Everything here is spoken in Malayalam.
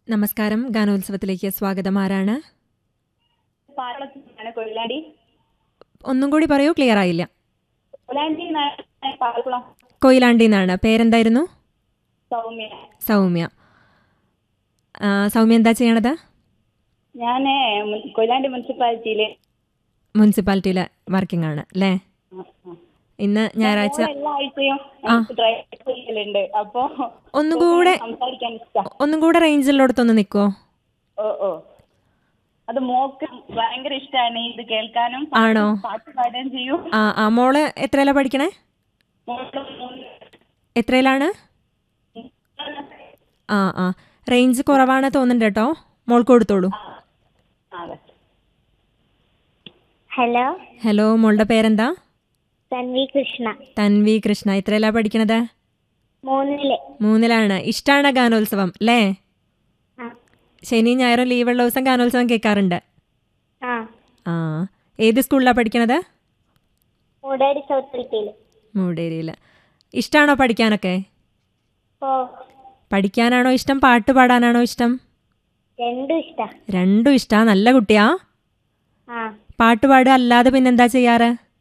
നമസ്കാരം ഗാനോത്സവത്തിലേക്ക് സ്വാഗതം ആരാണ് പാലളത്തിൽ നിന്നാണ് കൊയിലാണ്ടി ഒന്നും കൂടി പറയൂ ക്ലിയർ ആയില്ല കൊയിലാണ്ടി നിന്നാണ് പാലക്കുളം കൊയിലാണ്ടി നിന്നാണ് പേരെന്തായിരുന്നു സൗമ്യ സൗമ്യ ആ, സൗമ്യ എന്താ ചെയ്യണത് ഞാൻ കൊയിലാണ്ടി മുനിസിപ്പാലിറ്റിയില് മുനിസിപ്പാലിറ്റിയിലെ വർക്കിംഗ് ആണ് അല്ലേ ഇന്ന് ഞായറാഴ്ച മോള് എല്ലാ ആഴ്ചയും എനിക്ക് ഡ്രൈവ് ചെയ്യലുണ്ട് അപ്പൊ ഒന്നുകൂടെ സംസാരിക്കാൻ ഇഷ്ടം ഒന്നും കൂടെ റേഞ്ചിലോടത്തൊന്ന് നിൽക്കുമോ ഓ ഓ അത് മോക്ക് ഭയങ്കര ഇഷ്ടമാണ് ഇത് കേൾക്കാനും ആണോ പാട്ട് പാടുകയും ചെയ്യും ആ ആ മോള് എത്രയിലാ പഠിക്കണേ മോള് മൂന്ന് എത്രയിലാണ് ആ ആ റേഞ്ച് കുറവാണ് തോന്നുന്നുണ്ട് കേട്ടോ മോൾക്ക് കൊടുത്തോളൂ അതെ ഹലോ ഹലോ മോളുടെ പേരെന്താ തൻവി കൃഷ്ണ തൻവി കൃഷ്ണ എത്രയിലാ പഠിക്കണത് മൂന്നില് മൂന്നിലാണ് ഇഷ്ടമാണ് ഗാനോത്സവം അല്ലേ ആ ശനി ഞായറും ലീവുള്ള ദിവസം ഗാനോത്സവം കേൾക്കാറുണ്ട് ആ ആ ഏത് സ്കൂളിലാണ് പഠിക്കണത് മൂടാടി സൗത്ത് എൽപിയില് മൂടേരിയിൽ ഇഷ്ടമാണോ പഠിക്കാനൊക്കെ ഓ പഠിക്കാനാണോ ഇഷ്ടം പാട്ട് പാടാനാണോ ഇഷ്ടം രണ്ടും ഇഷ്ടാ രണ്ടും ഇഷ്ടാ നല്ല കുട്ടിയാ ആ പാട്ട് പാടുക അല്ലാതെ പിന്നെന്താ ചെയ്യാറ്